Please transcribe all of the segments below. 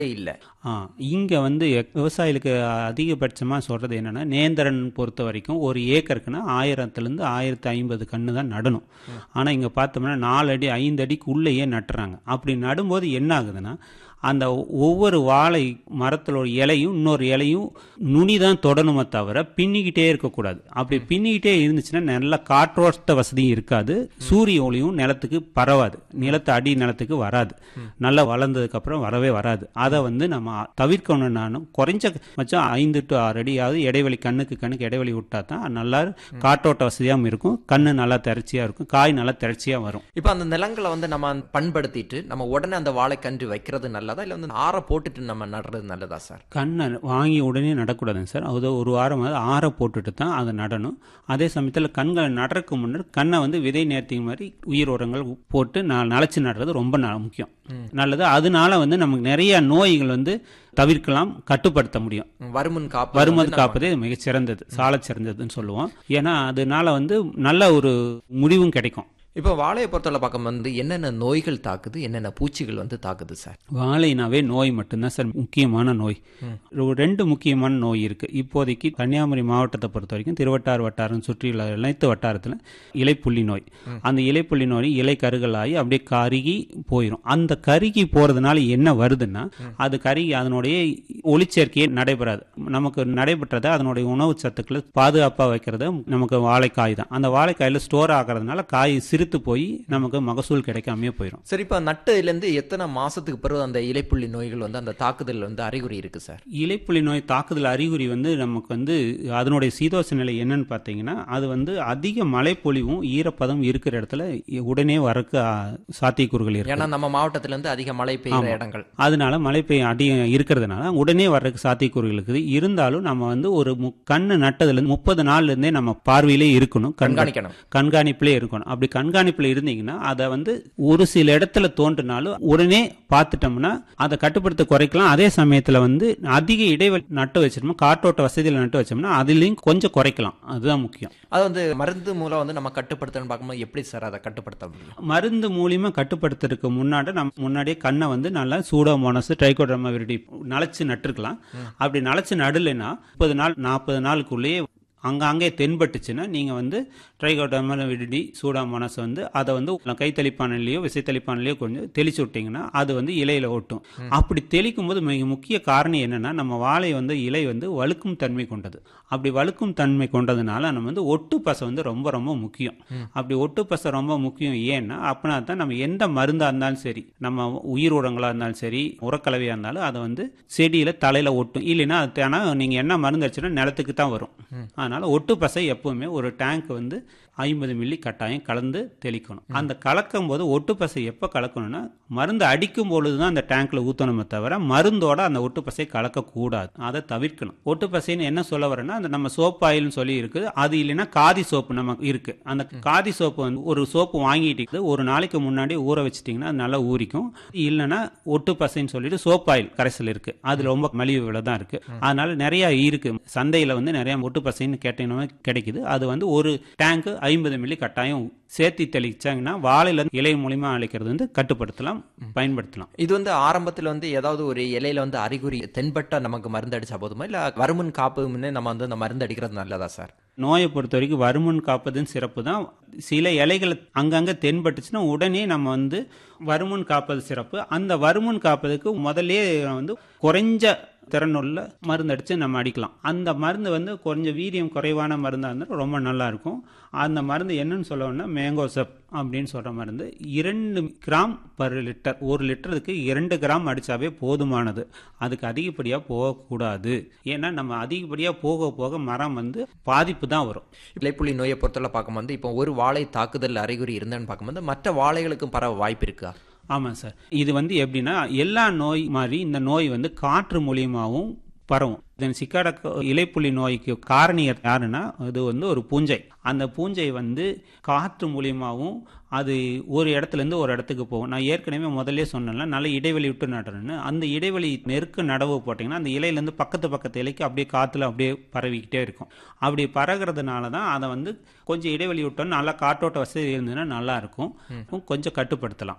இல்ல ஆ இங்கே வந்து எக்- விவசாயிகளுக்கு அதிகபட்சமாக சொல்கிறது என்னென்னா நேந்திரன் பொறுத்த வரைக்கும் ஒரு ஏக்கருக்குன்னா ஆயிரத்துலேருந்து ஆயிரத்தி ஐம்பது கன்று தான் நடணும் ஆனால் இங்கே பார்த்தோம்னா நாலு அடி ஐந்து அடிக்கு உள்ளேயே நட்டுறாங்க அப்படி நடும்போது என்ன ஆகுதுன்னா அந்த ஒவ்வொரு வாழை மரத்தோட இலையும் இன்னொரு இலையும் நுனி தான் தொடணுமே தவிர பின்னிக்கிட்டே இருக்கக்கூடாது அப்படி பின்னிக்கிட்டே இருந்துச்சுன்னா நல்ல காற்றோட்ட வசதியும் இருக்காது சூரிய ஒளியும் நிலத்துக்கு பரவாது நிலத்து அடி நிலத்துக்கு வராது நல்லா வளர்ந்ததுக்கப்புறம் வரவே வராது அதை வந்து நம்ம தவிர்க்கணும் நானும் குறைஞ்ச பட்சம் ஐந்து டு ஆறு அடியாவது இடைவெளி கண்ணுக்கு கண்ணுக்கு இடைவெளி விட்டா தான் நல்லா காற்றோட்ட வசதியாகவும் இருக்கும் கண்ணு நல்லா திரட்சியாக இருக்கும் காய் நல்லா திரட்சியாக வரும் இப்ப அந்த நிலங்களை வந்து நம்ம பண்படுத்திட்டு நம்ம உடனே அந்த வாழைக்கன்று வைக்கிறது நல்லதா இல்ல வந்து ஆற போட்டுட்டு நம்ம நடுறது நல்லதா சார் கண்ணை வாங்கி உடனே நடக்கூடாதுங்க சார் அது ஒரு வாரமாவது ஆற போட்டுட்டு தான் அதை நடணும் அதே சமயத்தில் கண்களை நடறதுக்கு முன்னாடி கண்ணை வந்து விதை நேர்த்திங்க மாதிரி உயிர் உரங்கள் போட்டு ந நனைச்சு நடுறது ரொம்ப ந- முக்கியம் நல்லது அதனால வந்து நமக்கு நிறைய நோய்கள் வந்து தவிர்க்கலாம் கட்டுப்படுத்த முடியும் வருமுன் காப்பு வருமது காப்பதே மிகச் சிறந்தது சாலச் சிறந்ததுன்னு சொல்லுவோம் ஏன்னா அதனால வந்து நல்ல ஒரு முடிவும் கிடைக்கும் இப்போ வாழையை பொறுத்தவரை பார்க்கும் வந்து என்னென்ன நோய்கள் தாக்குது என்னென்ன பூச்சிகள் வந்து தாக்குது சார் வாழைனாவே நோய் மட்டும்தான் சார் முக்கியமான நோய் ஒரு ரெண்டு முக்கியமான நோய் இருக்கு இப்போதைக்கு கன்னியாகுமரி மாவட்டத்தை பொறுத்த வரைக்கும் திருவட்டார் வட்டாரம் சுற்றியுள்ள அனைத்து வட்டாரத்தில் இலைப்புள்ளி நோய் அந்த இலைப்புள்ளி நோய் இலை கருகலாகி அப்படியே கருகி போயிடும் அந்த கருகி போறதுனால என்ன வருதுன்னா அது கருகி அதனுடைய ஒளிச்சேர்க்கையே நடைபெறாது நமக்கு நடைபெற்றதை அதனுடைய உணவு சத்துக்களை பாதுகாப்பாக வைக்கிறது நமக்கு வாழைக்காய் தான் அந்த வாழைக்காயில் ஸ்டோர் ஆகிறதுனால காய் சிரித்து போய் நமக்கு மகசூல் கிடைக்காமயே போயிடும் சரி இப்போ நட்டுலேருந்து எத்தனை மாசத்துக்கு பிறகு அந்த இலைப்புள்ளி நோய்கள் வந்து அந்த தாக்குதல் வந்து அறிகுறி இருக்கு சார் இலைப்புலி நோய் தாக்குதல் அறிகுறி வந்து நமக்கு வந்து அதனுடைய சீதோஷ நிலை என்னன்னு பார்த்தீங்கன்னா அது வந்து அதிக மழைப்பொழிவும் ஈரப்பதம் இருக்கிற இடத்துல உடனே வரக்கு ஆ, சாத்தியக்கூறுகள் இருக்கு ஏன்னா நம்ம மாவட்டத்துல இருந்து அதிக மழை பெய்யுற இடங்கள் அதனால மழை பெய்ய அதிகம் இருக்கிறதுனால உடனே வர்றதுக்கு சாத்தியக்கூறுகள் இருக்குது இருந்தாலும் நம்ம வந்து ஒரு மு- கண்ணு நட்டதுல இருந்து முப்பது நாள்ல இருந்தே நம்ம பார்வையிலே இருக்கணும் கண்கா- கண்காணிக்கணும் கண்காணிப்பிலே இருக்கணும் அப்படி கண்காணிப்பில் இருந்தீங்கன்னா அதை வந்து ஒரு சில இடத்துல தோன்றினாலும் உடனே பார்த்துட்டோம்னா அதை கட்டுப்படுத்த குறைக்கலாம் அதே சமயத்தில் வந்து அதிக இடைவெளி நட்டு வச்சிட்டோம்னா காற்றோட்ட வசதியில் நட்டு வச்சோம்னா அதுலேயும் கொஞ்சம் குறைக்கலாம் அதுதான் முக்கியம் அது வந்து மருந்து மூலம் வந்து நம்ம கட்டுப்படுத்தணும்னு பார்க்கும்போது எப்படி சார் அதை கட்டுப்படுத்த முடியும் மருந்து மூலியமா கட்டுப்படுத்துறதுக்கு முன்னாடி நம்ம முன்னாடியே கண்ணை வந்து நல்லா சூடோமோனஸ் ட்ரைகோடர்மா விரிடி நனைச்சு நட்டுருக்கலாம் அப்படி நனைச்சு நடலைன்னா முப்பது நாள் நாற்பது நாளுக்குள்ளேயே அங்கங்கே தென்பட்டுச்சுன்னா நீங்கள் வந்து ட்ரைகோடர்மா விரிடி சூடாமோனஸ் வந்து அதை வந்து கைத்தளிப்பானிலையோ விசைத்தளிப்பானிலையோ கொஞ்சம் தெளிச்சு விட்டிங்கன்னா அது வந்து இலையில ஒட்டும் அப்படி தெளிக்கும் போது மிக முக்கிய காரணம் என்னன்னா நம்ம வாழை வந்து இலை வந்து வழுக்கும் தன்மை கொண்டது அப்படி வழுக்கும் தன்மை கொண்டதுனால நம்ம வந்து ஒட்டு பசை வந்து ரொம்ப ரொம்ப முக்கியம் அப்படி ஒட்டு பசை ரொம்ப முக்கியம் ஏன்னா அப்படின்னா தான் நம்ம எந்த மருந்தா இருந்தாலும் சரி நம்ம உயிர் உரங்களா இருந்தாலும் சரி உரக்கலவையா இருந்தாலும் அதை வந்து செடியில தலையில ஒட்டும் இல்லைன்னா அது ஆனா நீங்க என்ன மருந்து அடிச்சுன்னா நிலத்துக்கு தான் வரும் அதனால ஒட்டு பசை எப்பவுமே ஒரு டேங்க் வந்து ஐம்பது மில்லி கட்டாயம் கலந்து தெளிக்கணும் அந்த கலக்கும் போது ஒட்டு பசை எப்போ கலக்கணும்னா மருந்து அடிக்கும் பொழுது தான் அந்த டேங்க்ல ஊற்றணுமே தவிர மருந்தோட அந்த ஒட்டு பசை கலக்கக்கூடாது அதை தவிர்க்கணும் ஒட்டு பசைன்னு என்ன சொல்ல வரேன்னா அந்த நம்ம சோப் ஆயில்னு சொல்லி இருக்குது அது இல்லைன்னா காதி சோப்பு நமக்கு இருக்கு அந்த காதி சோப்பு வந்து ஒரு சோப்பு வாங்கிட்டு ஒரு நாளைக்கு முன்னாடி ஊற வச்சிட்டிங்கன்னா அது நல்லா ஊறிக்கும் இல்லைன்னா ஒட்டு பசைன்னு சொல்லிட்டு சோப் ஆயில் கரைசல் இருக்கு அது ரொம்ப மலிவு விலை தான் இருக்கு அதனால நிறைய இருக்கு சந்தையில வந்து நிறைய ஒட்டு பசைன்னு கேட்டீங்கன்னா கிடைக்குது அது வந்து ஒரு டேங்க் ஐம்பது மில்லி கட்டாயம் சேர்த்தி தெளிச்சாங்கன்னா வாழையில இலை மூலியமா அழைக்கிறது வந்து கட்டுப்படுத்தலாம் பயன்படுத்தலாம் இது வந்து ஆரம்பத்துல வந்து ஏதாவது ஒரு இலையில வந்து அறிகுறி தென்பட்டா நமக்கு மருந்து அடிச்சா போதுமா இல்ல வருமுன் காப்பு முன்னே நம்ம வந்து அந்த மருந்து அடிக்கிறது நல்லதா சார் நோயை பொறுத்த வரைக்கும் வருமுன் காப்பதுன்னு சிறப்பு தான் சில இலைகள் அங்கங்கே தென்பட்டுச்சுன்னா உடனே நம்ம வந்து வருமுன் காப்பது சிறப்பு அந்த வருமுன் காப்பதுக்கு முதல்லயே வந்து குறைஞ்ச திறனுள்ள மருந்து அடித்து நம்ம அடிக்கலாம் அந்த மருந்து வந்து கொஞ்சம் வீரியம் குறைவான மருந்தாக இருந்தால் ரொம்ப நல்லா இருக்கும் அந்த மருந்து என்னன்னு சொல்லணும்னா மேங்கோசப் அப்படின்னு சொல்கிற மருந்து இரண்டு கிராம் பர் லிட்டர் ஒரு லிட்டருக்கு இரண்டு கிராம் அடித்தாவே போதுமானது அதுக்கு அதிகப்படியாக போகக்கூடாது ஏன்னா நம்ம அதிகப்படியாக போக போக மரம் வந்து பாதிப்பு தான் வரும் இலைப்புள்ளி நோயை பொறுத்தவரை பார்க்கும்போது இப்போ ஒரு வாழை தாக்குதல் அறிகுறி இருந்தேன்னு பார்க்கும்போது மற்ற வாழைகளுக்கும் பரவ வாய்ப்பு இருக்கா ஆமாம் சார் இது வந்து எப்படின்னா எல்லா நோய் மாதிரி இந்த நோய் வந்து காற்று மூலியமாகவும் பரவும் இதன் சிக்காட இலைப்புள்ளி நோய்க்கு காரணி யாருன்னா இது வந்து ஒரு பூஞ்சை அந்த பூஞ்சை வந்து காற்று மூலியமாகவும் அது ஒரு இடத்துல இருந்து ஒரு இடத்துக்கு போகும் நான் ஏற்கனவே முதல்ல சொன்னேன்ல நல்ல இடைவெளி விட்டு நடணும்னு அந்த இடைவெளி நெருக்க நடவு போட்டிங்கன்னா அந்த இலையிலேருந்து பக்கத்து பக்கத்து இலைக்கு அப்படியே காற்றுல அப்படியே பரவிக்கிட்டே இருக்கும் அப்படி பரகிறதுனால தான் அதை வந்து கொஞ்சம் இடைவெளி விட்டோம்னா நல்லா காற்றோட்ட வசதி இருந்ததுன்னா நல்லா இருக்கும் கொஞ்சம் கட்டுப்படுத்தலாம்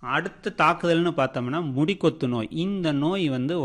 அடுத்த தாக்குதல்னு பார்த்தோம்னா முடிக்கொத்து நோய் இந்த நோய் வந்து